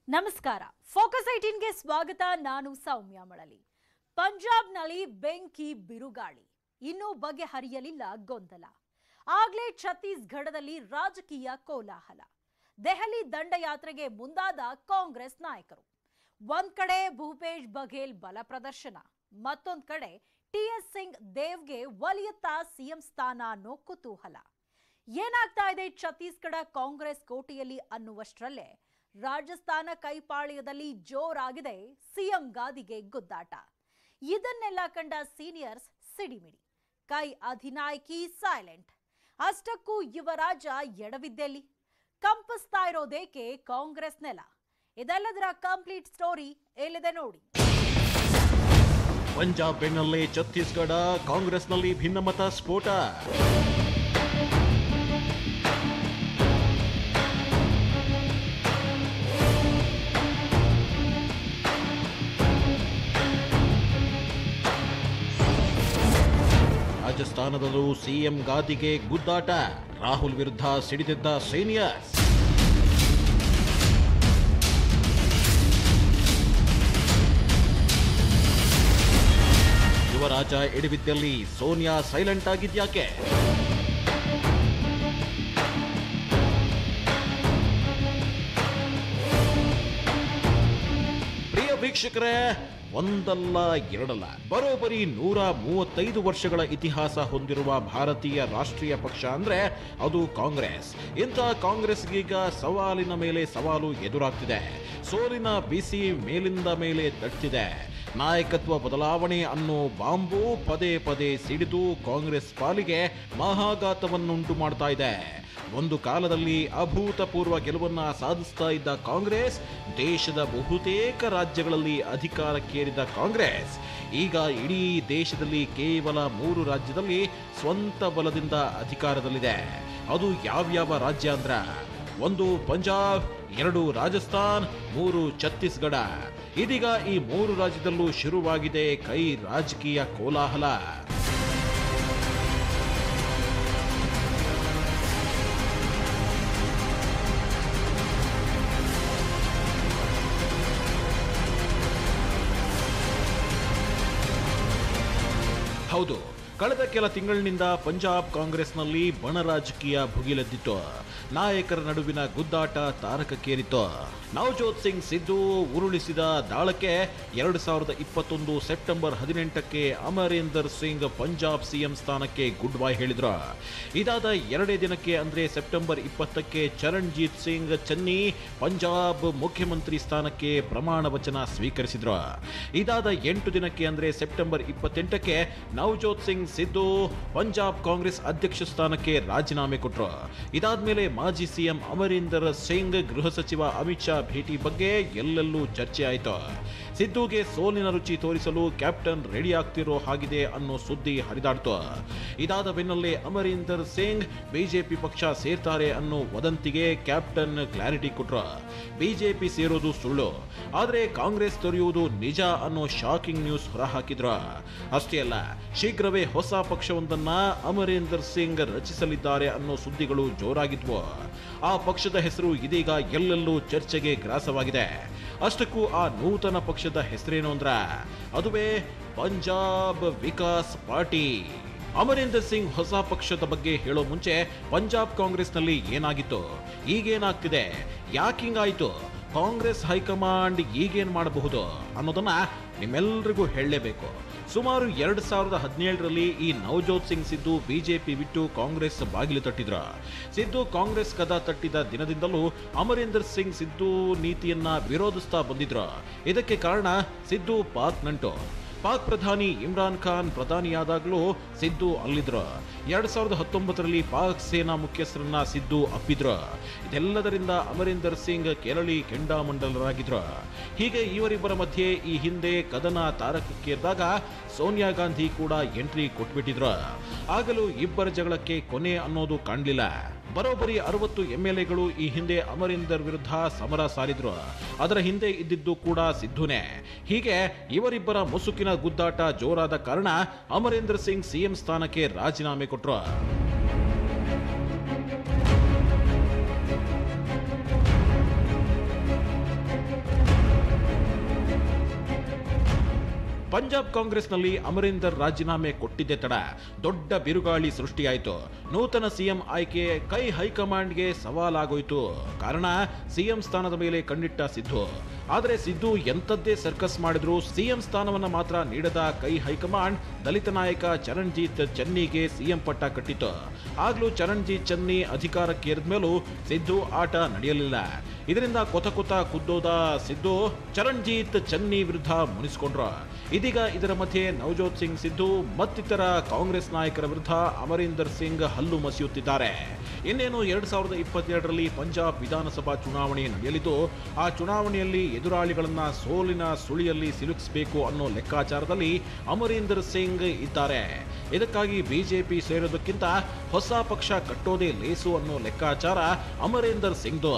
ನಮಸ್ಕಾರ ಫೋಕಸ್ ಐಟೀನ್ಗೆ ಸ್ವಾಗತ ನಾನು ಸೌಮ್ಯ ಮಳಲಿ ಪಂಜಾಬ್ನಲ್ಲಿ ಬೆಂಕಿ ಬಿರುಗಾಳಿ ಇನ್ನೂ ಬಗೆಹರಿಯಲಿಲ್ಲ ಗೊಂದಲ ಆಗ್ಲೇ ಛತ್ತೀಸ್ಗಢದಲ್ಲಿ ರಾಜಕೀಯ ಕೋಲಾಹಲ ದೆಹಲಿ ದಂಡಯಾತ್ರೆಗೆ ಮುಂದಾದ ಕಾಂಗ್ರೆಸ್ ನಾಯಕರು ಒಂದ್ ಕಡೆ ಭೂಪೇಶ್ ಬಘೇಲ್ ಬಲ ಪ್ರದರ್ಶನ ಮತ್ತೊಂದ್ ಕಡೆ ಟಿಎಸ್ ಸಿಂಗ್ ದೇವ್ಗೆ ಒಲಿಯುತ್ತಾ ಸಿಎಂ ಸ್ಥಾನ ಅನ್ನೋ ಕುತೂಹಲ ಏನಾಗ್ತಾ ಇದೆ ಛತ್ತೀಸ್ಗಢ ಕಾಂಗ್ರೆಸ್ ಕೋಟೆಯಲ್ಲಿ ಅನ್ನುವಷ್ಟರಲ್ಲೇ ರಾಜಸ್ಥಾನ ಕೈಪಾಳ್ಯದಲ್ಲಿ ಜೋರಾಗಿದೆ ಸಿಎಂ ಗಾದಿಗೆ ಗುದ್ದಾಟ ಇದನ್ನೆಲ್ಲ ಕಂಡ ಸೀನಿಯರ್ಸ್ ಸಿಡಿಮಿಡಿ ಕೈ ಅಧಿನಾಯಕಿ ಸೈಲೆಂಟ್ ಅಷ್ಟಕ್ಕೂ ಯುವರಾಜ ಎಡವಿದ್ದೆಲ್ಲಿ ಕಂಪಿಸ್ತಾ ಇರೋದೇಕೆ ಕಾಂಗ್ರೆಸ್ ನೆಲ ಇದೆಲ್ಲದರ ಕಂಪ್ಲೀಟ್ ಸ್ಟೋರಿ ಎಲ್ಲಿದೆ ನೋಡಿ ಪಂಜಾಬ್ ಬೆನ್ನಲ್ಲೇ ಛತ್ತೀಸ್ಗಢ ಕಾಂಗ್ರೆಸ್ನಲ್ಲಿ ಭಿನ್ನಮತ ಸ್ಫೋಟ ರಾಜಸ್ಥಾನದಲ್ಲೂ ಸಿಎಂ ಗಾದಿಗೆ ಗುದ್ದಾಟ ರಾಹುಲ್ ವಿರುದ್ಧ ಸಿಡಿದಿದ್ದ ಸೀನಿಯರ್ಸ್ ಯುವರಾಜ ಎಡವಿದ್ದಲ್ಲಿ ಸೋನಿಯಾ ಸೈಲೆಂಟ್ ಆಗಿದ್ಯಾಕೆ ಪ್ರಿಯ ವೀಕ್ಷಕರೇ ಒಂದಲ್ಲ ಎರಡಲ್ಲ ಬರೋಬ್ಬರಿ ನೂರ ಮೂವತ್ತೈದು ವರ್ಷಗಳ ಇತಿಹಾಸ ಹೊಂದಿರುವ ಭಾರತೀಯ ರಾಷ್ಟ್ರೀಯ ಪಕ್ಷ ಅಂದ್ರೆ ಅದು ಕಾಂಗ್ರೆಸ್ ಇಂಥ ಕಾಂಗ್ರೆಸ್ಗೀಗ ಸವಾಲಿನ ಮೇಲೆ ಸವಾಲು ಎದುರಾಗ್ತಿದೆ ಸೋಲಿನ ಬಿಸಿ ಮೇಲಿಂದ ಮೇಲೆ ತಟ್ಟಿದೆ ನಾಯಕತ್ವ ಬದಲಾವಣೆ ಅನ್ನೋ ಬಾಂಬು ಪದೇ ಪದೇ ಸಿಡಿದು ಕಾಂಗ್ರೆಸ್ ಪಾಲಿಗೆ ಮಹಾಘಾತವನ್ನುಂಟು ಮಾಡ್ತಾ ಇದೆ ಒಂದು ಕಾಲದಲ್ಲಿ ಅಭೂತಪೂರ್ವ ಗೆಲುವನ್ನ ಸಾಧಿಸ್ತಾ ಇದ್ದ ಕಾಂಗ್ರೆಸ್ ದೇಶದ ಬಹುತೇಕ ರಾಜ್ಯಗಳಲ್ಲಿ ಅಧಿಕಾರಕ್ಕೇರಿದ ಕಾಂಗ್ರೆಸ್ ಈಗ ಇಡೀ ದೇಶದಲ್ಲಿ ಕೇವಲ ಮೂರು ರಾಜ್ಯದಲ್ಲಿ ಸ್ವಂತ ಬಲದಿಂದ ಅಧಿಕಾರದಲ್ಲಿದೆ ಅದು ಯಾವ್ಯಾವ ರಾಜ್ಯ ಅಂದ್ರ ಒಂದು ಪಂಜಾಬ್ ಎರಡು ರಾಜಸ್ಥಾನ್ ಮೂರು ಛತ್ತೀಸ್ಗಢ ಇದೀಗ ಈ ಮೂರು ರಾಜ್ಯದಲ್ಲೂ ಶುರುವಾಗಿದೆ ಕೈ ರಾಜಕೀಯ ಕೋಲಾಹಲ ಹೌದು ಕಳೆದ ಕೆಲ ತಿಂಗಳಿನಿಂದ ಪಂಜಾಬ್ ಕಾಂಗ್ರೆಸ್ನಲ್ಲಿ ಬಣ ರಾಜಕೀಯ ಭುಗಿಲೆದ್ದಿತ್ತು ನಾಯಕರ ನಡುವಿನ ಗುದ್ದಾಟ ತಾರಕಕ್ಕೇರಿತ್ತು ನವಜೋತ್ ಸಿಂಗ್ ಸಿದ್ದು ಉರುಳಿಸಿದ ದಾಳಕ್ಕೆ ಎರಡು ಸಾವಿರದ ಇಪ್ಪತ್ತೊಂದು ಸೆಪ್ಟೆಂಬರ್ ಹದಿನೆಂಟಕ್ಕೆ ಅಮರೀಂದರ್ ಸಿಂಗ್ ಪಂಜಾಬ್ ಸಿಎಂ ಸ್ಥಾನಕ್ಕೆ ಗುಡ್ ಬೈ ಹೇಳಿದ್ರು ಇದಾದ ಎರಡೇ ದಿನಕ್ಕೆ ಅಂದ್ರೆ ಸೆಪ್ಟೆಂಬರ್ ಇಪ್ಪತ್ತಕ್ಕೆ ಚರಣ್ಜೀತ್ ಸಿಂಗ್ ಚನ್ನಿ ಪಂಜಾಬ್ ಮುಖ್ಯಮಂತ್ರಿ ಸ್ಥಾನಕ್ಕೆ ಪ್ರಮಾಣ ವಚನ ಸ್ವೀಕರಿಸಿದ್ರು ಇದಾದ ಎಂಟು ದಿನಕ್ಕೆ ಅಂದ್ರೆ ಸೆಪ್ಟೆಂಬರ್ ಇಪ್ಪತ್ತೆಂಟಕ್ಕೆ ನವಜೋತ್ ಸಿಂಗ್ ಸಿದ್ದು ಪಂಜಾಬ್ ಕಾಂಗ್ರೆಸ್ ಅಧ್ಯಕ್ಷ ಸ್ಥಾನಕ್ಕೆ ರಾಜೀನಾಮೆ ಕೊಟ್ರು ಇದಾದ್ಮೇಲೆ ಮಾಜಿ ಸಿಎಂ ಅಮರೀಂದರ್ ಸಿಂಗ್ ಗೃಹ ಸಚಿವ ಅಮಿತ್ ಶಾ ಭೇಟಿ ಬಗ್ಗೆ ಎಲ್ಲೆಲ್ಲೂ ಚರ್ಚೆ ಆಯಿತು ಸಿದ್ದುಗೆ ಸೋಲಿನ ರುಚಿ ತೋರಿಸಲು ಕ್ಯಾಪ್ಟನ್ ರೆಡಿ ಆಗ್ತಿರೋ ಹಾಗಿದೆ ಅನ್ನೋ ಸುದ್ದಿ ಹರಿದಾಡ್ತು ಇದಾದ ಬೆನ್ನಲ್ಲೇ ಅಮರೀಂದರ್ ಸಿಂಗ್ ಬಿಜೆಪಿ ಪಕ್ಷ ಸೇರ್ತಾರೆ ಅನ್ನೋ ವದಂತಿಗೆ ಕ್ಯಾಪ್ಟನ್ ಕ್ಲಾರಿಟಿ ಕೊಟ್ರು ಬಿಜೆಪಿ ಸೇರೋದು ಸುಳ್ಳು ಆದ್ರೆ ಕಾಂಗ್ರೆಸ್ ತೊರೆಯುವುದು ನಿಜ ಅನ್ನೋ ಶಾಕಿಂಗ್ ನ್ಯೂಸ್ ಹೊರಹಾಕಿದ್ರು ಅಷ್ಟೇ ಅಲ್ಲ ಶೀಘ್ರವೇ ಹೊಸ ಪಕ್ಷವೊಂದನ್ನ ಅಮರೀಂದರ್ ಸಿಂಗ್ ರಚಿಸಲಿದ್ದಾರೆ ಅನ್ನೋ ಸುದ್ದಿಗಳು ಜೋರಾಗಿದ್ವು ಆ ಪಕ್ಷದ ಹೆಸರು ಇದೀಗ ಎಲ್ಲೆಲ್ಲೂ ಚರ್ಚೆಗೆ ಗ್ರಾಸವಾಗಿದೆ ಅಷ್ಟಕ್ಕೂ ಆ ನೂತನ ಪಕ್ಷದ ಹೆಸರೇನು ಅಂದ್ರ ಅದುವೇ ಪಂಜಾಬ್ ವಿಕಾಸ್ ಪಾರ್ಟಿ ಅಮರೀಂದರ್ ಸಿಂಗ್ ಹೊಸ ಪಕ್ಷದ ಬಗ್ಗೆ ಹೇಳೋ ಮುಂಚೆ ಪಂಜಾಬ್ ಕಾಂಗ್ರೆಸ್ನಲ್ಲಿ ಏನಾಗಿತ್ತು ಈಗೇನಾಗ್ತಿದೆ ಯಾಕಿಂಗಾಯ್ತು ಕಾಂಗ್ರೆಸ್ ಹೈಕಮಾಂಡ್ ಈಗೇನ್ ಮಾಡಬಹುದು ಅನ್ನೋದನ್ನ ನಿಮ್ಮೆಲ್ರಿಗೂ ಹೇಳಲೇಬೇಕು ಸುಮಾರು ಎರಡು ಸಾವಿರದ ಹದಿನೇಳರಲ್ಲಿ ಈ ನವಜೋತ್ ಸಿಂಗ್ ಸಿದ್ದು ಬಿಜೆಪಿ ಬಿಟ್ಟು ಕಾಂಗ್ರೆಸ್ ಬಾಗಿಲು ತಟ್ಟಿದ್ರು ಸಿದ್ದು ಕಾಂಗ್ರೆಸ್ ಕದ ತಟ್ಟಿದ ದಿನದಿಂದಲೂ ಅಮರೀಂದರ್ ಸಿಂಗ್ ಸಿದ್ದು ನೀತಿಯನ್ನ ವಿರೋಧಿಸ್ತಾ ಬಂದಿದ್ರು ಇದಕ್ಕೆ ಕಾರಣ ಸಿದ್ದು ಪಾಕ್ ನಂಟು ಪಾಕ್ ಪ್ರಧಾನಿ ಇಮ್ರಾನ್ ಖಾನ್ ಪ್ರಧಾನಿಯಾದಾಗಲೂ ಸಿದ್ದು ಅಲ್ಲಿದ್ರು ಎರಡ್ ಸಾವಿರದ ಹತ್ತೊಂಬತ್ತರಲ್ಲಿ ಪಾಕ್ ಸೇನಾ ಮುಖ್ಯಸ್ಥರನ್ನ ಸಿದ್ದು ಅಪ್ಪಿದ್ರು ಇದೆಲ್ಲದರಿಂದ ಅಮರೀಂದರ್ ಸಿಂಗ್ ಕೆರಳಿ ಕೆಂಡಾಮಂಡಲರಾಗಿದ್ರು ಹೀಗೆ ಇವರಿಬ್ಬರ ಮಧ್ಯೆ ಈ ಹಿಂದೆ ಕದನ ತಾರಕಕ್ಕೇರಿದಾಗ ಸೋನಿಯಾ ಗಾಂಧಿ ಕೂಡ ಎಂಟ್ರಿ ಕೊಟ್ಬಿಟ್ಟಿದ್ರು ಆಗಲೂ ಇಬ್ಬರ ಜಗಳಕ್ಕೆ ಕೊನೆ ಅನ್ನೋದು ಕಾಣಲಿಲ್ಲ ಬರೋಬ್ಬರಿ ಅರವತ್ತು ಎಂಎಲ್ಎಗಳು ಈ ಹಿಂದೆ ಅಮರೀಂದರ್ ವಿರುದ್ಧ ಸಮರ ಸಾರಿದ್ರು ಅದರ ಹಿಂದೆ ಇದ್ದಿದ್ದು ಕೂಡ ಸಿದ್ದುನೇ ಹೀಗೆ ಇವರಿಬ್ಬರ ಮುಸುಕಿನ ಗುದ್ದಾಟ ಜೋರಾದ ಕಾರಣ ಅಮರೀಂದರ್ ಸಿಂಗ್ ಸಿಎಂ ಸ್ಥಾನಕ್ಕೆ ರಾಜೀನಾಮೆ ಕೊಟ್ರು ಪಂಜಾಬ್ ಕಾಂಗ್ರೆಸ್ನಲ್ಲಿ ಅಮರೀಂದರ್ ರಾಜೀನಾಮೆ ಕೊಟ್ಟಿದ್ದೆ ತಡ ದೊಡ್ಡ ಬಿರುಗಾಳಿ ಸೃಷ್ಟಿಯಾಯಿತು ನೂತನ ಸಿಎಂ ಆಯ್ಕೆ ಕೈ ಹೈಕಮಾಂಡ್ಗೆ ಸವಾಲಾಗೋಯ್ತು ಕಾರಣ ಸಿಎಂ ಸ್ಥಾನದ ಮೇಲೆ ಕಣ್ಣಿಟ್ಟ ಸಿದ್ದು ಆದರೆ ಸಿದ್ದು ಎಂಥದ್ದೇ ಸರ್ಕಸ್ ಮಾಡಿದ್ರು ಸಿಎಂ ಸ್ಥಾನವನ್ನ ಮಾತ್ರ ನೀಡದ ಕೈ ಹೈಕಮಾಂಡ್ ದಲಿತ ನಾಯಕ ಚರಣ್ಜೀತ್ ಚನ್ನಿಗೆ ಸಿಎಂ ಪಟ್ಟ ಕಟ್ಟಿತು ಆಗ್ಲೂ ಚರಣ್ಜೀತ್ ಚನ್ನಿ ಅಧಿಕಾರಕ್ಕೇರಿದ ಮೇಲೂ ಸಿದ್ದು ಆಟ ನಡೆಯಲಿಲ್ಲ ಇದರಿಂದ ಕೊತ ಕೊತ ಕುದ್ದೋದ ಸಿದ್ದು ಚರಣ್ಜೀತ್ ಚನ್ನಿ ವಿರುದ್ಧ ಮುನಿಸಿಕೊಂಡ್ರು ಇದೀಗ ಇದರ ಮಧ್ಯೆ ನವಜೋತ್ ಸಿಂಗ್ ಸಿದ್ದು ಮತ್ತಿತರ ಕಾಂಗ್ರೆಸ್ ನಾಯಕರ ವಿರುದ್ಧ ಅಮರೀಂದರ್ ಸಿಂಗ್ ಹಲ್ಲು ಮಸಿಯುತ್ತಿದ್ದಾರೆ ಇನ್ನೇನು ಎರಡ್ ಸಾವಿರದ ಇಪ್ಪತ್ತೆರಡರಲ್ಲಿ ಪಂಜಾಬ್ ವಿಧಾನಸಭಾ ಚುನಾವಣೆ ನಡೆಯಲಿದ್ದು ಆ ಚುನಾವಣೆಯಲ್ಲಿ ಎದುರಾಳಿಗಳನ್ನ ಸೋಲಿನ ಸುಳಿಯಲ್ಲಿ ಸಿಲುಕಿಸಬೇಕು ಅನ್ನೋ ಲೆಕ್ಕಾಚಾರದಲ್ಲಿ ಅಮರೀಂದರ್ ಸಿಂಗ್ ಇದ್ದಾರೆ ಇದಕ್ಕಾಗಿ ಬಿಜೆಪಿ ಸೇರೋದಕ್ಕಿಂತ ಹೊಸ ಪಕ್ಷ ಕಟ್ಟೋದೇ ಲೇಸು ಅನ್ನೋ ಲೆಕ್ಕಾಚಾರ ಅಮರೀಂದರ್ ಸಿಂಗ್ದು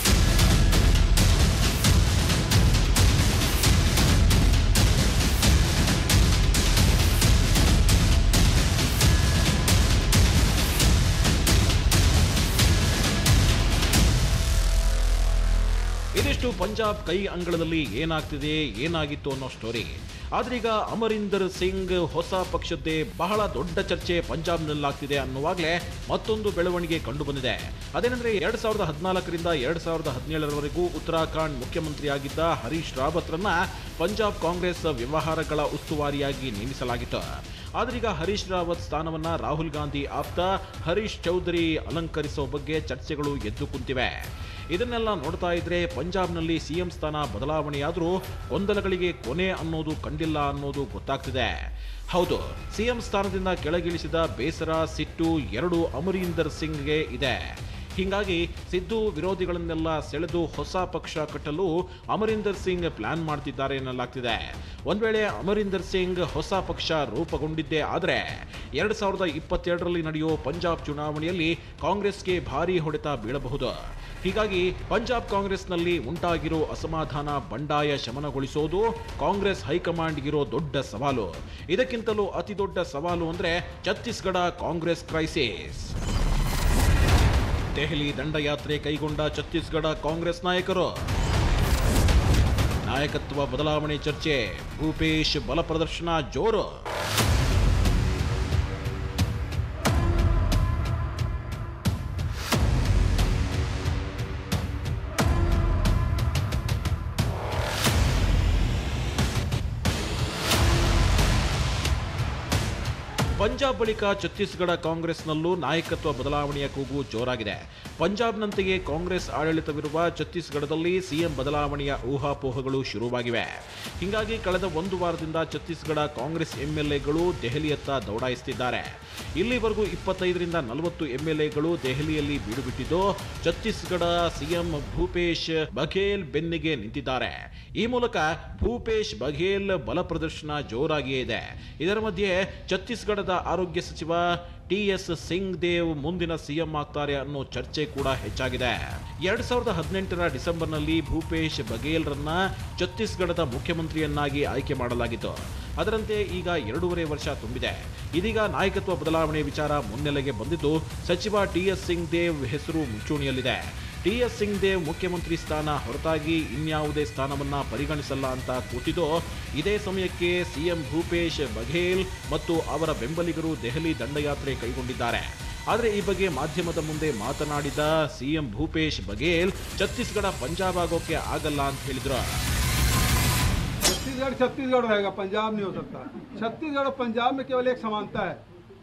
ಇದಿಷ್ಟು ಪಂಜಾಬ್ ಕೈ ಅಂಗಳದಲ್ಲಿ ಏನಾಗ್ತಿದೆ ಏನಾಗಿತ್ತು ಅನ್ನೋ ಸ್ಟೋರಿ ಆದ್ರೀಗ ಅಮರೀಂದರ್ ಸಿಂಗ್ ಹೊಸ ಪಕ್ಷದ್ದೇ ಬಹಳ ದೊಡ್ಡ ಚರ್ಚೆ ಪಂಜಾಬ್ನಲ್ಲಾಗ್ತಿದೆ ಅನ್ನುವಾಗಲೇ ಮತ್ತೊಂದು ಬೆಳವಣಿಗೆ ಕಂಡು ಬಂದಿದೆ ಅದೇನೆಂದ್ರೆ ಎರಡ್ ಸಾವಿರದ ಹದಿನಾಲ್ಕರಿಂದ ಎರಡ್ ಸಾವಿರದ ಹದಿನೇಳರವರೆಗೂ ಉತ್ತರಾಖಂಡ್ ಮುಖ್ಯಮಂತ್ರಿಯಾಗಿದ್ದ ಹರೀಶ್ ರಾವತ್ರನ್ನ ಪಂಜಾಬ್ ಕಾಂಗ್ರೆಸ್ ವ್ಯವಹಾರಗಳ ಉಸ್ತುವಾರಿಯಾಗಿ ನೇಮಿಸಲಾಗಿತ್ತು ಆದ್ರೀಗ ಹರೀಶ್ ರಾವತ್ ಸ್ಥಾನವನ್ನ ರಾಹುಲ್ ಗಾಂಧಿ ಆಪ್ತ ಹರೀಶ್ ಚೌಧರಿ ಅಲಂಕರಿಸುವ ಬಗ್ಗೆ ಚರ್ಚೆಗಳು ಎದ್ದು ಕುಂತಿವೆ ಇದನ್ನೆಲ್ಲ ನೋಡ್ತಾ ಇದ್ರೆ ಪಂಜಾಬ್ನಲ್ಲಿ ಸಿಎಂ ಸ್ಥಾನ ಬದಲಾವಣೆಯಾದರೂ ಗೊಂದಲಗಳಿಗೆ ಕೊನೆ ಅನ್ನೋದು ಕಂಡಿಲ್ಲ ಅನ್ನೋದು ಗೊತ್ತಾಗ್ತಿದೆ ಹೌದು ಸಿಎಂ ಸ್ಥಾನದಿಂದ ಕೆಳಗಿಳಿಸಿದ ಬೇಸರ ಸಿಟ್ಟು ಎರಡು ಅಮರೀಂದರ್ ಸಿಂಗ್ಗೆ ಇದೆ ಹೀಗಾಗಿ ಸಿದ್ದು ವಿರೋಧಿಗಳನ್ನೆಲ್ಲ ಸೆಳೆದು ಹೊಸ ಪಕ್ಷ ಕಟ್ಟಲು ಅಮರೀಂದರ್ ಸಿಂಗ್ ಪ್ಲಾನ್ ಮಾಡ್ತಿದ್ದಾರೆ ಎನ್ನಲಾಗ್ತಿದೆ ಒಂದ್ ವೇಳೆ ಅಮರೀಂದರ್ ಸಿಂಗ್ ಹೊಸ ಪಕ್ಷ ರೂಪುಗೊಂಡಿದ್ದೇ ಆದ್ರೆ ಎರಡ್ ಸಾವಿರದ ಇಪ್ಪತ್ತೆರಡರಲ್ಲಿ ನಡೆಯೋ ಪಂಜಾಬ್ ಚುನಾವಣೆಯಲ್ಲಿ ಕಾಂಗ್ರೆಸ್ಗೆ ಭಾರಿ ಹೊಡೆತ ಬೀಳಬಹುದು ಹೀಗಾಗಿ ಪಂಜಾಬ್ ಕಾಂಗ್ರೆಸ್ನಲ್ಲಿ ಉಂಟಾಗಿರೋ ಅಸಮಾಧಾನ ಬಂಡಾಯ ಶಮನಗೊಳಿಸೋದು ಕಾಂಗ್ರೆಸ್ ಹೈಕಮಾಂಡ್ಗಿರೋ ದೊಡ್ಡ ಸವಾಲು ಇದಕ್ಕಿಂತಲೂ ಅತಿ ದೊಡ್ಡ ಸವಾಲು ಅಂದ್ರೆ ಛತ್ತೀಸ್ಗಢ ಕಾಂಗ್ರೆಸ್ ಕ್ರೈಸಿಸ್ ದೆಹಲಿ ದಂಡಯಾತ್ರೆ ಕೈಗೊಂಡ ಛತ್ತೀಸ್ಗಢ ಕಾಂಗ್ರೆಸ್ ನಾಯಕರು ನಾಯಕತ್ವ ಬದಲಾವಣೆ ಚರ್ಚೆ ಭೂಪೇಶ್ ಬಲ ಪ್ರದರ್ಶನ ಜೋರು ಪಂಜಾಬ್ ಬಳಿಕ ಛತ್ತೀಸ್ಗಢ ಕಾಂಗ್ರೆಸ್ನಲ್ಲೂ ನಾಯಕತ್ವ ಬದಲಾವಣೆಯ ಕೂಗು ಜೋರಾಗಿದೆ ಪಂಜಾಬ್ನಂತೆಯೇ ಕಾಂಗ್ರೆಸ್ ಆಡಳಿತವಿರುವ ಛತ್ತೀಸ್ಗಢದಲ್ಲಿ ಸಿಎಂ ಬದಲಾವಣೆಯ ಊಹಾಪೋಹಗಳು ಶುರುವಾಗಿವೆ ಹೀಗಾಗಿ ಕಳೆದ ಒಂದು ವಾರದಿಂದ ಛತ್ತೀಸ್ಗಢ ಕಾಂಗ್ರೆಸ್ ಎಂಎಲ್ಎಗಳು ದೆಹಲಿಯತ್ತ ದೌಡಾಯಿಸುತ್ತಿದ್ದಾರೆ ಇಲ್ಲಿವರೆಗೂ ಇಪ್ಪತ್ತೈದರಿಂದ ನಲವತ್ತು ಎಂಎಲ್ಎಗಳು ದೆಹಲಿಯಲ್ಲಿ ಬೀಡುಬಿಟ್ಟಿದ್ದು ಛತ್ತೀಸ್ಗಢ ಸಿಎಂ ಭೂಪೇಶ್ ಬಘೇಲ್ ಬೆನ್ನಿಗೆ ನಿಂತಿದ್ದಾರೆ ಈ ಮೂಲಕ ಭೂಪೇಶ್ ಬಘೇಲ್ ಬಲ ಪ್ರದರ್ಶನ ಜೋರಾಗಿಯೇ ಇದೆ ಇದರ ಮಧ್ಯೆ ಛತ್ತೀಸ್ಗಢದ ಆರೋಗ್ಯ ಸಚಿವ ಟಿ ಎಸ್ ಸಿಂಗ್ ದೇವ್ ಮುಂದಿನ ಸಿಎಂ ಆಗ್ತಾರೆ ಅನ್ನೋ ಚರ್ಚೆ ಕೂಡ ಹೆಚ್ಚಾಗಿದೆ ಎರಡ್ ಸಾವಿರದ ಹದಿನೆಂಟರ ಡಿಸೆಂಬರ್ನಲ್ಲಿ ಭೂಪೇಶ್ ಬಘೇಲ್ರನ್ನ ಛತ್ತೀಸ್ಗಢದ ಮುಖ್ಯಮಂತ್ರಿಯನ್ನಾಗಿ ಆಯ್ಕೆ ಮಾಡಲಾಗಿತ್ತು ಅದರಂತೆ ಈಗ ಎರಡೂವರೆ ವರ್ಷ ತುಂಬಿದೆ ಇದೀಗ ನಾಯಕತ್ವ ಬದಲಾವಣೆ ವಿಚಾರ ಮುನ್ನೆಲೆಗೆ ಬಂದಿದ್ದು ಸಚಿವ ಟಿ ಎಸ್ ಸಿಂಗ್ ದೇವ್ ಹೆಸರು ಮುಂಚೂಣಿಯಲ್ಲಿದೆ ಟಿ ಎಸ್ ಸಿಂಗ್ ದೇವ್ ಮುಖ್ಯಮಂತ್ರಿ ಸ್ಥಾನ ಹೊರತಾಗಿ ಇನ್ಯಾವುದೇ ಸ್ಥಾನವನ್ನ ಪರಿಗಣಿಸಲ್ಲ ಅಂತ ಕೂತಿದ್ದು ಇದೇ ಸಮಯಕ್ಕೆ ಸಿಎಂ ಭೂಪೇಶ್ ಬಘೇಲ್ ಮತ್ತು ಅವರ ಬೆಂಬಲಿಗರು ದೆಹಲಿ ದಂಡಯಾತ್ರೆ ಕೈಗೊಂಡಿದ್ದಾರೆ ಆದರೆ ಈ ಬಗ್ಗೆ ಮಾಧ್ಯಮದ ಮುಂದೆ ಮಾತನಾಡಿದ ಸಿಎಂ ಭೂಪೇಶ್ ಬಘೇಲ್ ಛತ್ತೀಸ್ಗಢ ಪಂಜಾಬ್ ಆಗೋಕೆ ಆಗಲ್ಲ ಅಂತ ಹೇಳಿದ್ರು छत्तीसगढ़ छत्तीसगढ़ रहेगा पंजाब नहीं हो सकता छत्तीसगढ़ और पंजाब में केवल एक समानता है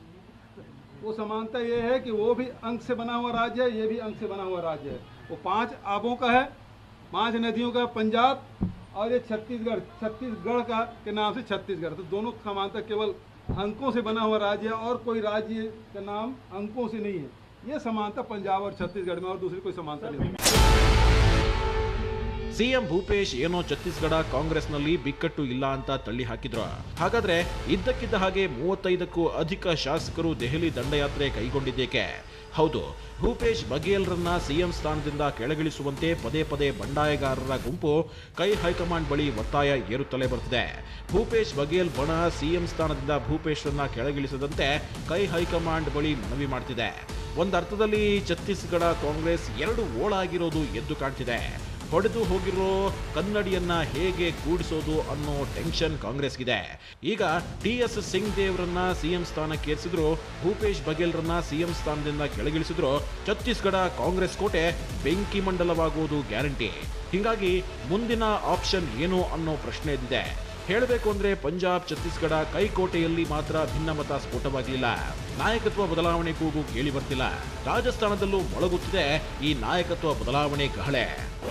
वो समानता ये है कि वो भी अंक से बना हुआ राज्य है ये भी अंक से बना हुआ राज्य है वो पांच आबों का है पांच नदियों का है पंजाब और ये छत्तीसगढ़ छत्तीसगढ़ का के नाम से छत्तीसगढ़ तो दोनों की समानता केवल अंकों से बना हुआ राज्य है और कोई राज्य का नाम अंकों से नहीं है ये समानता पंजाब और छत्तीसगढ़ में और दूसरी कोई समानता नहीं है ಸಿಎಂ ಭೂಪೇಶ್ ಏನೋ ಛತ್ತೀಸ್ಗಢ ಕಾಂಗ್ರೆಸ್ನಲ್ಲಿ ಬಿಕ್ಕಟ್ಟು ಇಲ್ಲ ಅಂತ ತಳ್ಳಿ ಹಾಕಿದ್ರು ಹಾಗಾದ್ರೆ ಇದ್ದಕ್ಕಿದ್ದ ಹಾಗೆ ಮೂವತ್ತೈದಕ್ಕೂ ಅಧಿಕ ಶಾಸಕರು ದೆಹಲಿ ದಂಡಯಾತ್ರೆ ಕೈಗೊಂಡಿದ್ದೇಕೆ ಹೌದು ಭೂಪೇಶ್ ಬಘೇಲ್ರನ್ನ ಸಿಎಂ ಸ್ಥಾನದಿಂದ ಕೆಳಗಿಳಿಸುವಂತೆ ಪದೇ ಪದೇ ಬಂಡಾಯಗಾರರ ಗುಂಪು ಕೈ ಹೈಕಮಾಂಡ್ ಬಳಿ ಒತ್ತಾಯ ಏರುತ್ತಲೇ ಬರ್ತಿದೆ ಭೂಪೇಶ್ ಬಘೇಲ್ ಬಣ ಸಿಎಂ ಸ್ಥಾನದಿಂದ ಭೂಪೇಶ್ರನ್ನ ಕೆಳಗಿಳಿಸದಂತೆ ಕೈ ಹೈಕಮಾಂಡ್ ಬಳಿ ಮನವಿ ಮಾಡ್ತಿದೆ ಒಂದರ್ಥದಲ್ಲಿ ಛತ್ತೀಸ್ಗಢ ಕಾಂಗ್ರೆಸ್ ಎರಡು ಓಳಾಗಿರೋದು ಎದ್ದು ಕಾಣ್ತಿದೆ ಹೊಡೆದು ಹೋಗಿರೋ ಕನ್ನಡಿಯನ್ನ ಹೇಗೆ ಕೂಡಿಸೋದು ಅನ್ನೋ ಟೆನ್ಷನ್ ಕಾಂಗ್ರೆಸ್ಗಿದೆ ಈಗ ಟಿ ಎಸ್ ಸಿಂಗ್ ದೇವ್ರನ್ನ ಸಿಎಂ ಸ್ಥಾನಕ್ಕೆ ಏರಿಸಿದ್ರು ಭೂಪೇಶ್ ಬಘೇಲ್ರನ್ನ ಸಿಎಂ ಸ್ಥಾನದಿಂದ ಕೆಳಗಿಳಿಸಿದ್ರು ಛತ್ತೀಸ್ಗಢ ಕಾಂಗ್ರೆಸ್ ಕೋಟೆ ಬೆಂಕಿ ಮಂಡಲವಾಗುವುದು ಗ್ಯಾರಂಟಿ ಹೀಗಾಗಿ ಮುಂದಿನ ಆಪ್ಷನ್ ಏನು ಅನ್ನೋ ಪ್ರಶ್ನೆ ಎದ್ದಿದೆ ಹೇಳಬೇಕು ಅಂದ್ರೆ ಪಂಜಾಬ್ ಛತ್ತೀಸ್ಗಢ ಕೈಕೋಟೆಯಲ್ಲಿ ಮಾತ್ರ ಭಿನ್ನಮತ ಸ್ಫೋಟವಾಗಲಿಲ್ಲ ನಾಯಕತ್ವ ಬದಲಾವಣೆ ಕೂಗು ಕೇಳಿ ಬರ್ತಿಲ್ಲ ರಾಜಸ್ಥಾನದಲ್ಲೂ ಮೊಳಗುತ್ತಿದೆ ಈ ನಾಯಕತ್ವ ಬದಲಾವಣೆ ಕಹಳೆ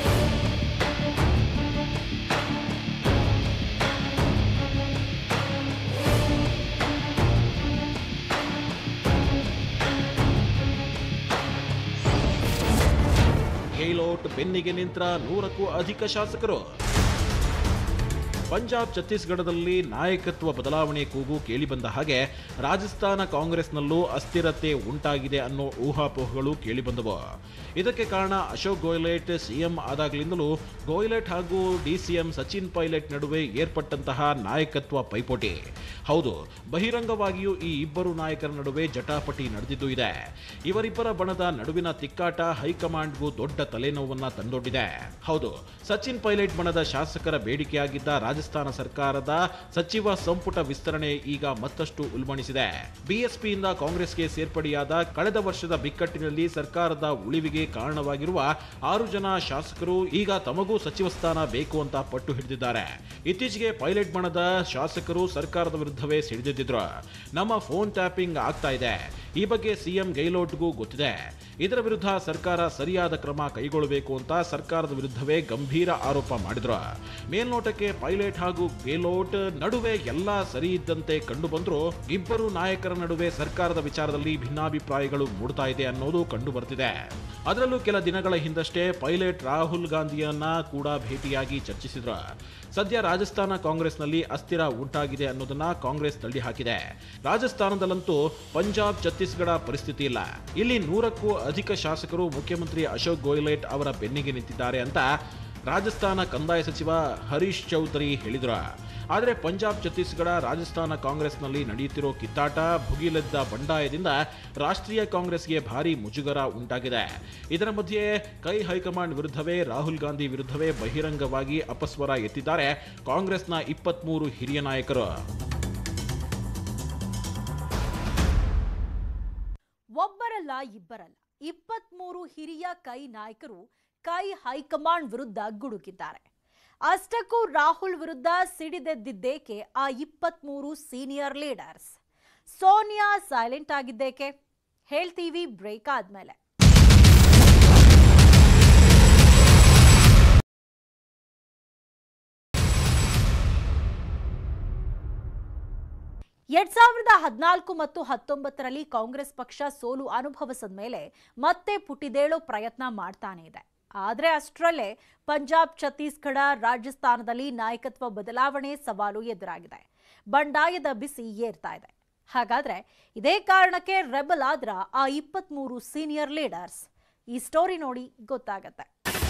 ಗೆಹ್ಲೋಟ್ ಬೆನ್ನಿಗೆ ನಿಂತ್ರ ನೂರಕ್ಕೂ ಅಧಿಕ ಶಾಸಕರು ಪಂಜಾಬ್ ಛತ್ತೀಸ್ಗಢದಲ್ಲಿ ನಾಯಕತ್ವ ಬದಲಾವಣೆ ಕೂಗು ಕೇಳಿಬಂದ ಹಾಗೆ ರಾಜಸ್ಥಾನ ಕಾಂಗ್ರೆಸ್ನಲ್ಲೂ ಅಸ್ಥಿರತೆ ಉಂಟಾಗಿದೆ ಅನ್ನೋ ಊಹಾಪೋಹಗಳು ಕೇಳಿಬಂದವು ಇದಕ್ಕೆ ಕಾರಣ ಅಶೋಕ್ ಗೋಯ್ಲೆಟ್ ಸಿಎಂ ಆದಾಗಲಿಂದಲೂ ಗೋಯ್ಲೆಟ್ ಹಾಗೂ ಡಿಸಿಎಂ ಸಚಿನ್ ಪೈಲಟ್ ನಡುವೆ ಏರ್ಪಟ್ಟಂತಹ ನಾಯಕತ್ವ ಪೈಪೋಟಿ ಹೌದು ಬಹಿರಂಗವಾಗಿಯೂ ಈ ಇಬ್ಬರು ನಾಯಕರ ನಡುವೆ ಜಟಾಪಟಿ ನಡೆದಿದ್ದು ಇದೆ ಇವರಿಬ್ಬರ ಬಣದ ನಡುವಿನ ತಿಕ್ಕಾಟ ಹೈಕಮಾಂಡ್ಗೂ ದೊಡ್ಡ ತಲೆನೋವನ್ನ ತಂದೊಡ್ಡಿದೆ ಹೌದು ಸಚಿನ್ ಪೈಲಟ್ ಬಣದ ಶಾಸಕರ ಬೇಡಿಕೆಯಾಗಿದ್ದ ರಾಜಸ್ಥಾನ ಸರ್ಕಾರದ ಸಚಿವ ಸಂಪುಟ ವಿಸ್ತರಣೆ ಈಗ ಮತ್ತಷ್ಟು ಉಲ್ಬಣಿಸಿದೆ ಬಿಎಸ್ಪಿಯಿಂದ ಕಾಂಗ್ರೆಸ್ಗೆ ಸೇರ್ಪಡೆಯಾದ ಕಳೆದ ವರ್ಷದ ಬಿಕ್ಕಟ್ಟಿನಲ್ಲಿ ಸರ್ಕಾರದ ಉಳಿವಿಗೆ ಕಾರಣವಾಗಿರುವ ಆರು ಜನ ಶಾಸಕರು ಈಗ ತಮಗೂ ಸಚಿವ ಸ್ಥಾನ ಬೇಕು ಅಂತ ಪಟ್ಟು ಹಿಡಿದಿದ್ದಾರೆ ಇತ್ತೀಚೆಗೆ ಪೈಲಟ್ ಬಣದ ಶಾಸಕರು ಸರ್ಕಾರದ ವಿರುದ್ಧವೇ ಸಿಡಿದಿದ್ರು ನಮ್ಮ ಫೋನ್ ಟ್ಯಾಪಿಂಗ್ ಆಗ್ತಾ ಇದೆ ಈ ಬಗ್ಗೆ ಸಿಎಂ ಗೈಲೋಟ್ಗೂ ಗೊತ್ತಿದೆ ಇದರ ವಿರುದ್ಧ ಸರ್ಕಾರ ಸರಿಯಾದ ಕ್ರಮ ಕೈಗೊಳ್ಳಬೇಕು ಅಂತ ಸರ್ಕಾರದ ವಿರುದ್ಧವೇ ಗಂಭೀರ ಆರೋಪ ಮಾಡಿದ್ರು ಮೇಲ್ನೋಟಕ್ಕೆ ಪೈಲಟ್ ಹಾಗೂ ಗೆಹ್ಲೋಟ್ ನಡುವೆ ಎಲ್ಲ ಸರಿ ಇದ್ದಂತೆ ಕಂಡು ಬಂದ್ರು ಇಬ್ಬರು ನಾಯಕರ ನಡುವೆ ಸರ್ಕಾರದ ವಿಚಾರದಲ್ಲಿ ಭಿನ್ನಾಭಿಪ್ರಾಯಗಳು ಮೂಡ್ತಾ ಇದೆ ಅನ್ನೋದು ಕಂಡು ಬರ್ತಿದೆ ಅದರಲ್ಲೂ ಕೆಲ ದಿನಗಳ ಹಿಂದಷ್ಟೇ ಪೈಲಟ್ ರಾಹುಲ್ ಗಾಂಧಿಯನ್ನ ಕೂಡ ಭೇಟಿಯಾಗಿ ಚರ್ಚಿಸಿದ್ರು ಸದ್ಯ ರಾಜಸ್ಥಾನ ಕಾಂಗ್ರೆಸ್ನಲ್ಲಿ ಅಸ್ಥಿರ ಉಂಟಾಗಿದೆ ಅನ್ನೋದನ್ನ ಕಾಂಗ್ರೆಸ್ ತಳ್ಳಿ ಹಾಕಿದೆ ರಾಜಸ್ಥಾನದಲ್ಲಂತೂ ಪಂಜಾಬ್ ಛತ್ತೀಸ್ಗಢ ಪರಿಸ್ಥಿತಿ ಇಲ್ಲ ಇಲ್ಲಿ ನೂರಕ್ಕೂ ಅಧಿಕ ಶಾಸಕರು ಮುಖ್ಯಮಂತ್ರಿ ಅಶೋಕ್ ಗೋಯ್ಲೆಟ್ ಅವರ ಬೆನ್ನಿಗೆ ನಿಂತಿದ್ದಾರೆ ಅಂತ ರಾಜಸ್ಥಾನ ಕಂದಾಯ ಸಚಿವ ಹರೀಶ್ ಚೌಧರಿ ಹೇಳಿದ್ರು ಆದರೆ ಪಂಜಾಬ್ ಛತ್ತೀಸ್ಗಢ ರಾಜಸ್ಥಾನ ಕಾಂಗ್ರೆಸ್ನಲ್ಲಿ ನಡೆಯುತ್ತಿರೋ ಕಿತ್ತಾಟ ಭುಗಿಲೆದ್ದ ಬಂಡಾಯದಿಂದ ರಾಷ್ಟ್ರೀಯ ಕಾಂಗ್ರೆಸ್ಗೆ ಭಾರಿ ಮುಜುಗರ ಉಂಟಾಗಿದೆ ಇದರ ಮಧ್ಯೆ ಕೈ ಹೈಕಮಾಂಡ್ ವಿರುದ್ಧವೇ ರಾಹುಲ್ ಗಾಂಧಿ ವಿರುದ್ಧವೇ ಬಹಿರಂಗವಾಗಿ ಅಪಸ್ವರ ಎತ್ತಿದ್ದಾರೆ ಕಾಂಗ್ರೆಸ್ನ ಇಪ್ಪತ್ಮೂರು ಹಿರಿಯ ನಾಯಕರು ಒಬ್ಬರಲ್ಲ ಇಬ್ಬರಲ್ಲ ಇಪ್ಪತ್ಮೂರು ಹಿರಿಯ ಕೈ ನಾಯಕರು ಕೈ ಹೈಕಮಾಂಡ್ ವಿರುದ್ಧ ಗುಡುಗಿದ್ದಾರೆ ಅಷ್ಟಕ್ಕೂ ರಾಹುಲ್ ವಿರುದ್ಧ ಸಿಡಿದೆದ್ದಿದ್ದೇಕೆ ಆ ಇಪ್ಪತ್ಮೂರು ಸೀನಿಯರ್ ಲೀಡರ್ಸ್ ಸೋನಿಯಾ ಸೈಲೆಂಟ್ ಆಗಿದ್ದೇಕೆ ಹೇಳ್ತೀವಿ ಬ್ರೇಕ್ ಆದ್ಮೇಲೆ ಎರಡ್ ಸಾವಿರದ ಹದಿನಾಲ್ಕು ಮತ್ತು ಹತ್ತೊಂಬತ್ತರಲ್ಲಿ ಕಾಂಗ್ರೆಸ್ ಪಕ್ಷ ಸೋಲು ಅನುಭವಿಸಿದ ಮೇಲೆ ಮತ್ತೆ ಪುಟಿದೇಳೋ ಪ್ರಯತ್ನ ಮಾಡ್ತಾನೆ ಇದೆ ಆದ್ರೆ ಅಷ್ಟರಲ್ಲೇ ಪಂಜಾಬ್ ಛತ್ತೀಸ್ಗಢ ರಾಜಸ್ಥಾನದಲ್ಲಿ ನಾಯಕತ್ವ ಬದಲಾವಣೆ ಸವಾಲು ಎದುರಾಗಿದೆ ಬಂಡಾಯದ ಬಿಸಿ ಏರ್ತಾ ಇದೆ ಹಾಗಾದ್ರೆ ಇದೇ ಕಾರಣಕ್ಕೆ ರೆಬಲ್ ಆದ್ರ ಆ ಇಪ್ಪತ್ಮೂರು ಸೀನಿಯರ್ ಲೀಡರ್ಸ್ ಈ ಸ್ಟೋರಿ ನೋಡಿ ಗೊತ್ತಾಗತ್ತೆ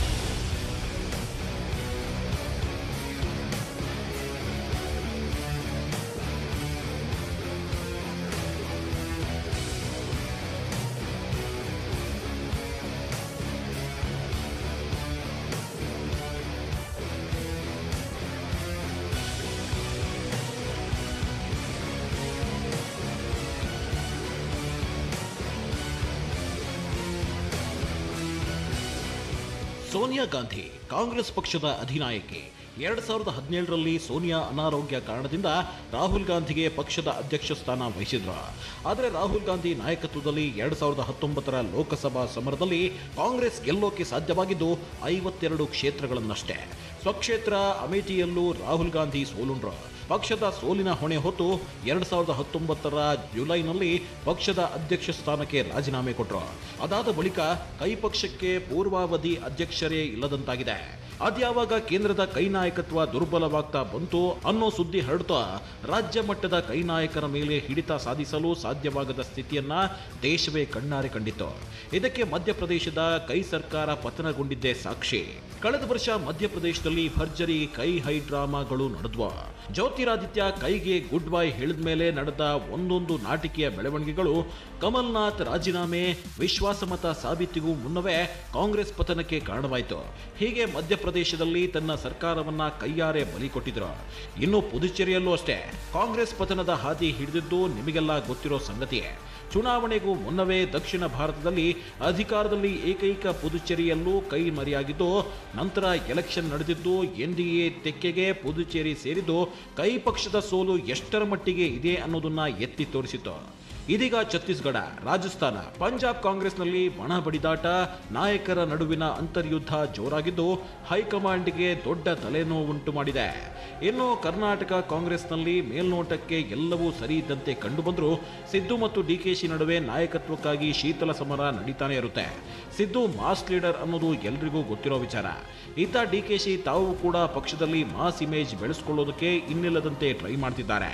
ಸೋನಿಯಾ ಗಾಂಧಿ ಕಾಂಗ್ರೆಸ್ ಪಕ್ಷದ ಅಧಿನಾಯಕಿ ಎರಡ್ ಸಾವಿರದ ಹದಿನೇಳರಲ್ಲಿ ಸೋನಿಯಾ ಅನಾರೋಗ್ಯ ಕಾರಣದಿಂದ ರಾಹುಲ್ ಗಾಂಧಿಗೆ ಪಕ್ಷದ ಅಧ್ಯಕ್ಷ ಸ್ಥಾನ ವಹಿಸಿದ್ರು ಆದರೆ ರಾಹುಲ್ ಗಾಂಧಿ ನಾಯಕತ್ವದಲ್ಲಿ ಎರಡ್ ಸಾವಿರದ ಹತ್ತೊಂಬತ್ತರ ಲೋಕಸಭಾ ಸಮರದಲ್ಲಿ ಕಾಂಗ್ರೆಸ್ ಗೆಲ್ಲೋಕೆ ಸಾಧ್ಯವಾಗಿದ್ದು ಐವತ್ತೆರಡು ಕ್ಷೇತ್ರಗಳನ್ನಷ್ಟೇ ಸ್ವಕ್ಷೇತ್ರ ಅಮೇಠಿಯಲ್ಲೂ ರಾಹುಲ್ ಗಾಂಧಿ ಸೋಲುಂಡ್ರು ಪಕ್ಷದ ಸೋಲಿನ ಹೊಣೆ ಹೊತ್ತು ಎರಡ್ ಸಾವಿರದ ಹತ್ತೊಂಬತ್ತರ ಜುಲೈನಲ್ಲಿ ಪಕ್ಷದ ಅಧ್ಯಕ್ಷ ಸ್ಥಾನಕ್ಕೆ ರಾಜೀನಾಮೆ ಕೊಟ್ಟರು ಅದಾದ ಬಳಿಕ ಕೈ ಪಕ್ಷಕ್ಕೆ ಪೂರ್ವಾವಧಿ ಅಧ್ಯಕ್ಷರೇ ಇಲ್ಲದಂತಾಗಿದೆ ಅದ್ಯಾವಾಗ ಕೇಂದ್ರದ ಕೈ ನಾಯಕತ್ವ ದುರ್ಬಲವಾಗ್ತಾ ಬಂತು ಅನ್ನೋ ಸುದ್ದಿ ಹರಡ್ತಾ ರಾಜ್ಯ ಮಟ್ಟದ ಕೈ ನಾಯಕರ ಮೇಲೆ ಹಿಡಿತ ಸಾಧಿಸಲು ಸಾಧ್ಯವಾಗದ ಸ್ಥಿತಿಯನ್ನ ದೇಶವೇ ಕಣ್ಣಾರೆ ಕಂಡಿತ್ತು ಇದಕ್ಕೆ ಮಧ್ಯಪ್ರದೇಶದ ಕೈ ಸರ್ಕಾರ ಪತನಗೊಂಡಿದ್ದೇ ಸಾಕ್ಷಿ ಕಳೆದ ವರ್ಷ ಮಧ್ಯಪ್ರದೇಶದಲ್ಲಿ ಭರ್ಜರಿ ಕೈ ಹೈ ಡ್ರಾಮಾಗಳು ನಡೆದ್ವು ಜ್ಯೋತಿ ಜ್ಯೋತಿರಾದಿತ್ಯ ಕೈಗೆ ಗುಡ್ ಬೈ ಹೇಳಿದ ಮೇಲೆ ನಡೆದ ಒಂದೊಂದು ನಾಟಿಕೆಯ ಬೆಳವಣಿಗೆಗಳು ಕಮಲ್ನಾಥ್ ರಾಜೀನಾಮೆ ವಿಶ್ವಾಸಮತ ಸಾಬೀತಿಗೂ ಮುನ್ನವೇ ಕಾಂಗ್ರೆಸ್ ಪತನಕ್ಕೆ ಕಾರಣವಾಯಿತು ಹೀಗೆ ಮಧ್ಯಪ್ರದೇಶದಲ್ಲಿ ತನ್ನ ಸರ್ಕಾರವನ್ನ ಕೈಯಾರೆ ಬಲಿ ಕೊಟ್ಟಿದ್ರು ಇನ್ನು ಪುದುಚೇರಿಯಲ್ಲೂ ಅಷ್ಟೇ ಕಾಂಗ್ರೆಸ್ ಪತನದ ಹಾದಿ ಹಿಡಿದಿದ್ದು ನಿಮಗೆಲ್ಲ ಗೊತ್ತಿರೋ ಸಂಗತಿಯೇ ಚುನಾವಣೆಗೂ ಮುನ್ನವೇ ದಕ್ಷಿಣ ಭಾರತದಲ್ಲಿ ಅಧಿಕಾರದಲ್ಲಿ ಏಕೈಕ ಪುದುಚೇರಿಯಲ್ಲೂ ಕೈ ಮರೆಯಾಗಿದ್ದು ನಂತರ ಎಲೆಕ್ಷನ್ ನಡೆದಿದ್ದು ಎನ್ಡಿಎ ತೆಕ್ಕೆಗೆ ಪುದುಚೇರಿ ಸೇರಿದ್ದು ಕೈ ಪಕ್ಷದ ಸೋಲು ಎಷ್ಟರ ಮಟ್ಟಿಗೆ ಇದೆ ಅನ್ನೋದನ್ನ ಎತ್ತಿ ತೋರಿಸಿತು ಇದೀಗ ಛತ್ತೀಸ್ಗಢ ರಾಜಸ್ಥಾನ ಪಂಜಾಬ್ ಕಾಂಗ್ರೆಸ್ನಲ್ಲಿ ಬಣ ಬಡಿದಾಟ ನಾಯಕರ ನಡುವಿನ ಅಂತರ್ಯುದ್ಧ ಜೋರಾಗಿದ್ದು ಹೈಕಮಾಂಡ್ಗೆ ದೊಡ್ಡ ತಲೆನೋವುಂಟು ಮಾಡಿದೆ ಇನ್ನು ಕರ್ನಾಟಕ ಕಾಂಗ್ರೆಸ್ನಲ್ಲಿ ಮೇಲ್ನೋಟಕ್ಕೆ ಎಲ್ಲವೂ ಸರಿ ಇದ್ದಂತೆ ಕಂಡುಬಂದರೂ ಸಿದ್ದು ಮತ್ತು ಡಿಕೆಶಿ ನಡುವೆ ನಾಯಕತ್ವಕ್ಕಾಗಿ ಶೀತಲ ಸಮರ ನಡೀತಾನೆ ಇರುತ್ತೆ ಸಿದ್ದು ಮಾಸ್ ಲೀಡರ್ ಅನ್ನೋದು ಎಲ್ರಿಗೂ ಗೊತ್ತಿರೋ ವಿಚಾರ ಇತ್ತ ಡಿಕೆಶಿ ತಾವು ಕೂಡ ಪಕ್ಷದಲ್ಲಿ ಮಾಸ್ ಇಮೇಜ್ ಬೆಳೆಸ್ಕೊಳ್ಳೋದಕ್ಕೆ ಇನ್ನಿಲ್ಲದಂತೆ ಟ್ರೈ ಮಾಡ್ತಿದ್ದಾರೆ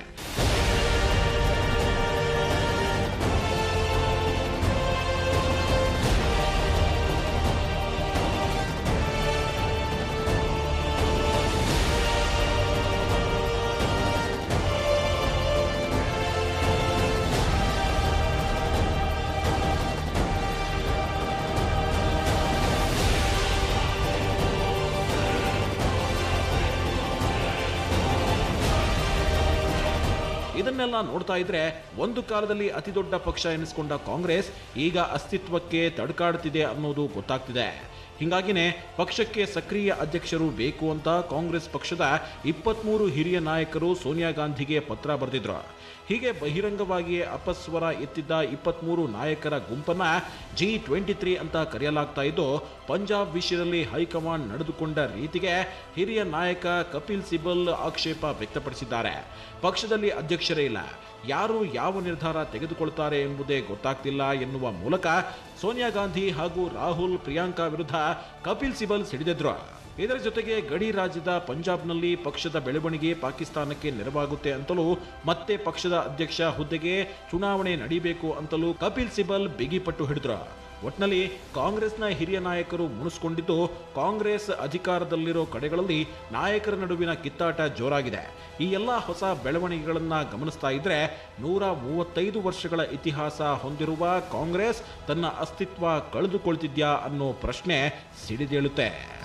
ಇದನ್ನೆಲ್ಲ ನೋಡ್ತಾ ಇದ್ರೆ ಒಂದು ಕಾಲದಲ್ಲಿ ಅತಿ ದೊಡ್ಡ ಪಕ್ಷ ಎನಿಸಿಕೊಂಡ ಕಾಂಗ್ರೆಸ್ ಈಗ ಅಸ್ತಿತ್ವಕ್ಕೆ ತಡ್ಕಾಡ್ತಿದೆ ಅನ್ನೋದು ಗೊತ್ತಾಗ್ತಿದೆ ಹಿಂಗಾಗಿನೇ ಪಕ್ಷಕ್ಕೆ ಸಕ್ರಿಯ ಅಧ್ಯಕ್ಷರು ಬೇಕು ಅಂತ ಕಾಂಗ್ರೆಸ್ ಪಕ್ಷದ ಇಪ್ಪತ್ಮೂರು ಹಿರಿಯ ನಾಯಕರು ಸೋನಿಯಾ ಗಾಂಧಿಗೆ ಪತ್ರ ಬರೆದಿದ್ರು ಹೀಗೆ ಬಹಿರಂಗವಾಗಿಯೇ ಅಪಸ್ವರ ಎತ್ತಿದ್ದ ಇಪ್ಪತ್ಮೂರು ನಾಯಕರ ಗುಂಪನ್ನ ಜಿ ಟ್ವೆಂಟಿ ತ್ರೀ ಅಂತ ಕರೆಯಲಾಗ್ತಾ ಇದ್ದು ಪಂಜಾಬ್ ವಿಷಯದಲ್ಲಿ ಹೈಕಮಾಂಡ್ ನಡೆದುಕೊಂಡ ರೀತಿಗೆ ಹಿರಿಯ ನಾಯಕ ಕಪಿಲ್ ಸಿಬಲ್ ಆಕ್ಷೇಪ ವ್ಯಕ್ತಪಡಿಸಿದ್ದಾರೆ ಪಕ್ಷದಲ್ಲಿ ಅಧ್ಯಕ್ಷರೇ ಇಲ್ಲ ಯಾರು ಯಾವ ನಿರ್ಧಾರ ತೆಗೆದುಕೊಳ್ತಾರೆ ಎಂಬುದೇ ಗೊತ್ತಾಗ್ತಿಲ್ಲ ಎನ್ನುವ ಮೂಲಕ ಸೋನಿಯಾ ಗಾಂಧಿ ಹಾಗೂ ರಾಹುಲ್ ಪ್ರಿಯಾಂಕಾ ವಿರುದ್ಧ ಕಪಿಲ್ ಸಿಬಲ್ ಸಿಡಿದಿದ್ರು ಇದರ ಜೊತೆಗೆ ಗಡಿ ರಾಜ್ಯದ ಪಂಜಾಬ್ನಲ್ಲಿ ಪಕ್ಷದ ಬೆಳವಣಿಗೆ ಪಾಕಿಸ್ತಾನಕ್ಕೆ ನೆರವಾಗುತ್ತೆ ಅಂತಲೂ ಮತ್ತೆ ಪಕ್ಷದ ಅಧ್ಯಕ್ಷ ಹುದ್ದೆಗೆ ಚುನಾವಣೆ ನಡೀಬೇಕು ಅಂತಲೂ ಕಪಿಲ್ ಸಿಬಲ್ ಬಿಗಿಪಟ್ಟು ಹಿಡಿದ್ರು ಒಟ್ನಲ್ಲಿ ಕಾಂಗ್ರೆಸ್ನ ಹಿರಿಯ ನಾಯಕರು ಮುನಿಸ್ಕೊಂಡಿದ್ದು ಕಾಂಗ್ರೆಸ್ ಅಧಿಕಾರದಲ್ಲಿರೋ ಕಡೆಗಳಲ್ಲಿ ನಾಯಕರ ನಡುವಿನ ಕಿತ್ತಾಟ ಜೋರಾಗಿದೆ ಈ ಎಲ್ಲ ಹೊಸ ಬೆಳವಣಿಗೆಗಳನ್ನ ಗಮನಿಸ್ತಾ ಇದ್ರೆ ನೂರ ಮೂವತ್ತೈದು ವರ್ಷಗಳ ಇತಿಹಾಸ ಹೊಂದಿರುವ ಕಾಂಗ್ರೆಸ್ ತನ್ನ ಅಸ್ತಿತ್ವ ಕಳೆದುಕೊಳ್ತಿದ್ಯಾ ಅನ್ನೋ ಪ್ರಶ್ನೆ ಸಿಡಿದೇಳುತ್ತೆ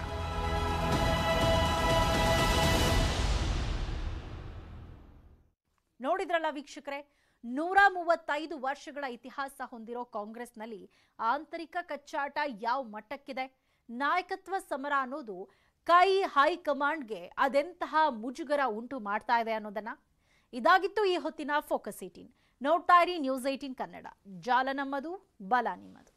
ನೋಡಿದ್ರಲ್ಲ ವೀಕ್ಷಕರೇ ನೂರ ಮೂವತ್ತೈದು ವರ್ಷಗಳ ಇತಿಹಾಸ ಹೊಂದಿರೋ ಕಾಂಗ್ರೆಸ್ನಲ್ಲಿ ಆಂತರಿಕ ಕಚ್ಚಾಟ ಯಾವ ಮಟ್ಟಕ್ಕಿದೆ ನಾಯಕತ್ವ ಸಮರ ಅನ್ನೋದು ಕೈ ಹೈಕಮಾಂಡ್ಗೆ ಅದೆಂತಹ ಮುಜುಗರ ಉಂಟು ಮಾಡ್ತಾ ಇದೆ ಅನ್ನೋದನ್ನ ಇದಾಗಿತ್ತು ಈ ಹೊತ್ತಿನ ಫೋಕಸ್ ಏಟೀನ್ ನೋಡ್ತಾ ಇರಿ ನ್ಯೂಸ್ ಏಟೀನ್ ಕನ್ನಡ ಜಾಲ ನಮ್ಮದು ಬಲ ನಿಮ್ಮದು